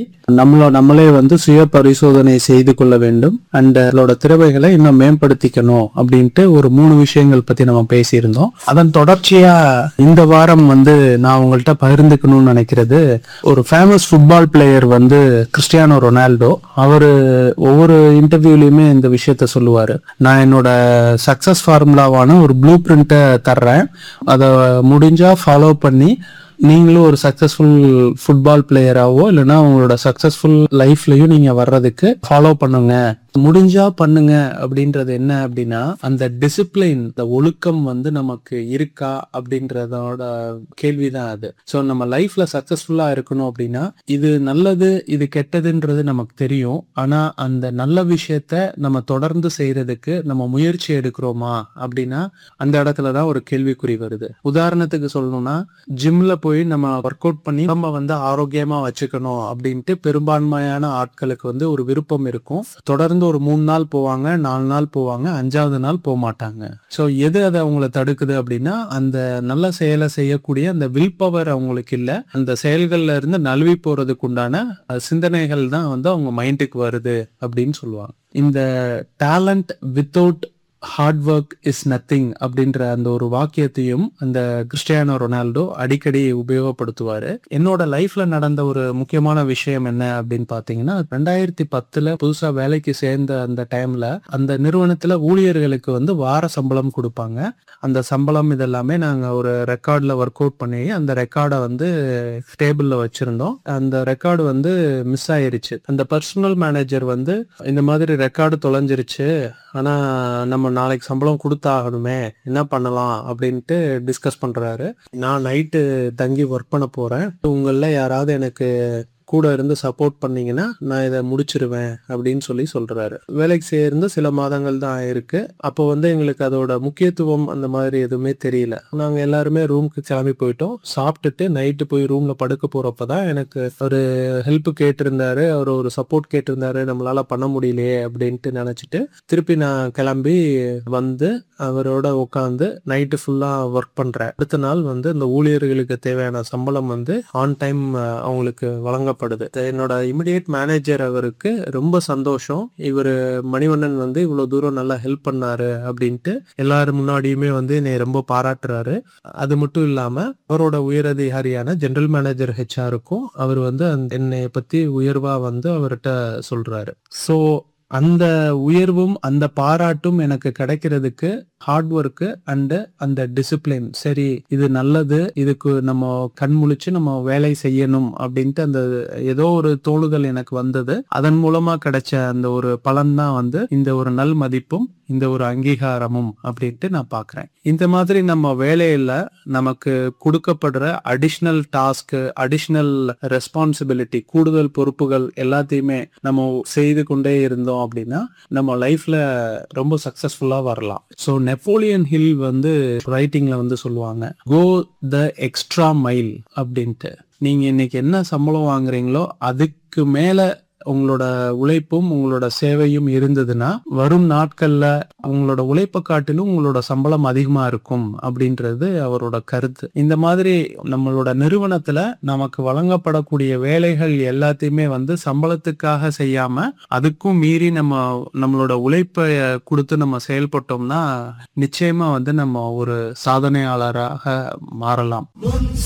நம்மள நம்மளே வந்து சுய பரிசோதனை செய்து கொள்ள வேண்டும் அண்ட் அதோட திறமைகளை இன்னும் மேம்படுத்திக்கணும் அப்படின்ட்டு ஒரு மூணு விஷயங்கள் பத்தி நம்ம பேசியிருந்தோம் அதன் தொடர்ச்சியா இந்த வாரம் வந்து நான் உங்கள்கிட்ட பகிர்ந்துக்கணும்னு நினைக்கிறது ஒரு ஃபேமஸ் ஃபுட்பால் பிளேயர் வந்து கிறிஸ்டியானோ ரொனால்டோ அவரு ஒவ்வொரு இன்டர்வியூலயுமே இந்த விஷயத்த சொல்லுவாரு நான் என்னோட சக்சஸ் ஃபார்முலாவான ஒரு ப்ளூ பிரிண்ட்டை தர்றேன் அதை முடிஞ்சா ஃபாலோ பண்ணி நீங்களும் ஒரு சக்சஸ்ஃபுல் ஃபுட்பால் பிளேயராவோ இல்லைன்னா உங்களோட சக்சஸ்ஃபுல் லைஃப்லயும் நீங்க வர்றதுக்கு ஃபாலோ பண்ணுங்க முடிஞ்சா பண்ணுங்க அப்படின்றது என்ன அப்படின்னா அந்த டிசிப்ளின் இந்த ஒழுக்கம் வந்து நமக்கு இருக்கா அப்படின்றதோட கேள்விதான் அது ஸோ நம்ம லைஃப்ல சக்சஸ்ஃபுல்லா இருக்கணும் அப்படின்னா இது நல்லது இது கெட்டதுன்றது நமக்கு தெரியும் ஆனா அந்த நல்ல விஷயத்த நம்ம தொடர்ந்து செய்யறதுக்கு நம்ம முயற்சி எடுக்கிறோமா அப்படின்னா அந்த இடத்துல தான் ஒரு கேள்விக்குறி வருது உதாரணத்துக்கு சொல்லணும்னா ஜிம்ல போய் நம்ம ஒர்க் அவுட் பண்ணி நம்ம வந்து ஆரோக்கியமா வச்சுக்கணும் அப்படின்ட்டு பெரும்பான்மையான ஆட்களுக்கு வந்து ஒரு விருப்பம் இருக்கும் தொடர்ந்து ஒரு மூணு நாள் போவாங்க நாலு நாள் போவாங்க அஞ்சாவது நாள் போக மாட்டாங்க ஸோ எது அதை அவங்கள தடுக்குது அப்படின்னா அந்த நல்ல செயலை செய்யக்கூடிய அந்த வில் பவர் அவங்களுக்கு இல்லை அந்த செயல்கள்ல இருந்து நழுவி போறதுக்கு உண்டான அஹ், சிந்தனைகள் தான் வந்து அவங்க மைண்டுக்கு வருது அப்படின்னு சொல்லுவாங்க இந்த talent without hard work is nothing அப்படின்ற அந்த ஒரு வாக்கியத்தையும் அந்த கிறிஸ்டியானோ ரொனால்டோ அடிக்கடி உபயோகப்படுத்துவாரு என்னோட லைஃப்ல நடந்த ஒரு முக்கியமான விஷயம் என்ன அப்படின்னு பாத்தீங்கன்னா ரெண்டாயிரத்தி பத்துல புதுசா வேலைக்கு சேர்ந்த அந்த டைம்ல அந்த நிறுவனத்துல ஊழியர்களுக்கு வந்து வார சம்பளம் கொடுப்பாங்க அந்த சம்பளம் இதெல்லாமே நாங்க ஒரு ரெக்கார்ட்ல ஒர்க் அவுட் பண்ணி அந்த ரெக்கார்டை வந்து டேபிள்ல வச்சிருந்தோம் அந்த ரெக்கார்டு வந்து மிஸ் ஆயிருச்சு அந்த பர்சனல் மேனேஜர் வந்து இந்த மாதிரி ரெக்கார்டு தொலைஞ்சிருச்சு ஆனா நம்ம நாளைக்கு சம்பளம் கொடுத்தாகணுமே என்ன பண்ணலாம் அப்படின்ட்டு டிஸ்கஸ் பண்றாரு நான் நைட்டு தங்கி ஒர்க் பண்ண போறேன் உங்கள யாராவது எனக்கு கூட இருந்து சப்போர்ட் பண்ணீங்கன்னா நான் இதை முடிச்சிருவேன் அப்படின்னு சொல்லி சொல்றாரு வேலைக்கு சேர்ந்து சில மாதங்கள் தான் ஆயிருக்கு அப்போ வந்து எங்களுக்கு அதோட முக்கியத்துவம் அந்த மாதிரி எதுவுமே தெரியல நாங்க எல்லாருமே ரூமுக்கு கிளம்பி போயிட்டோம் சாப்பிட்டுட்டு நைட்டு போய் ரூம்ல படுக்க போறப்பதான் எனக்கு ஒரு ஹெல்ப் கேட்டிருந்தாரு அவர் ஒரு சப்போர்ட் கேட்டிருந்தாரு நம்மளால பண்ண முடியலையே அப்படின்ட்டு நினைச்சிட்டு திருப்பி நான் கிளம்பி வந்து அவரோட உட்காந்து நைட்டு ஃபுல்லா ஒர்க் பண்றேன் அடுத்த நாள் வந்து இந்த ஊழியர்களுக்கு தேவையான சம்பளம் வந்து ஆன் டைம் அவங்களுக்கு வழங்கப்படுது என்னோட இமிடியேட் மேனேஜர் அவருக்கு ரொம்ப சந்தோஷம் இவர் மணிவண்ணன் வந்து இவ்வளவு தூரம் நல்லா ஹெல்ப் பண்ணாரு அப்படின்ட்டு எல்லாரும் முன்னாடியுமே வந்து என்னை ரொம்ப பாராட்டுறாரு அது மட்டும் இல்லாம அவரோட உயரதிகாரியான ஜெனரல் மேனேஜர் ஹெச்ஆருக்கும் அவர் வந்து அந்த- என்னை பத்தி உயர்வா வந்து அவர்கிட்ட சொல்றாரு சோ அந்த உயர்வும் அந்த பாராட்டும் எனக்கு கிடைக்கிறதுக்கு ஹார்ட் ஒர்க்கு அண்ட் அந்த டிசிப்ளின் சரி இது நல்லது இதுக்கு நம்ம கண் முழிச்சு நம்ம வேலை செய்யணும் அப்படின்ட்டு அந்த ஏதோ ஒரு தோணுதல் எனக்கு வந்தது அதன் மூலமா கிடைச்ச அந்த ஒரு பலன் தான் வந்து இந்த ஒரு நல் மதிப்பும் இந்த ஒரு அங்கீகாரமும் அப்படின்ட்டு நான் பார்க்கிறேன் இந்த மாதிரி நம்ம வேலையில நமக்கு கொடுக்கப்படுற அடிஷ்னல் டாஸ்க் அடிஷ்னல் ரெஸ்பான்சிபிலிட்டி கூடுதல் பொறுப்புகள் எல்லாத்தையுமே நம்ம செய்து கொண்டே இருந்தோம் அப்படின்னா நம்ம லைஃப்ல ரொம்ப சக்சஸ்ஃபுல்லா வரலாம் ஸோ நெப்போலியன் ஹில் வந்து ரைட்டிங்ல வந்து சொல்லுவாங்க கோ த எக்ஸ்ட்ரா மைல் அப்படின்ட்டு நீங்க இன்னைக்கு என்ன சம்பளம் வாங்குறீங்களோ அதுக்கு மேல உங்களோட உழைப்பும் உங்களோட சேவையும் இருந்ததுன்னா வரும் நாட்கள்ல உங்களோட உழைப்பை காட்டிலும் உங்களோட சம்பளம் அதிகமா இருக்கும் அப்படின்றது அவரோட கருத்து இந்த மாதிரி நம்மளோட நிறுவனத்துல நமக்கு வழங்கப்படக்கூடிய வேலைகள் எல்லாத்தையுமே வந்து சம்பளத்துக்காக செய்யாம அதுக்கும் மீறி நம்ம நம்மளோட உழைப்பை கொடுத்து நம்ம செயல்பட்டோம்னா நிச்சயமா வந்து நம்ம ஒரு சாதனையாளராக மாறலாம்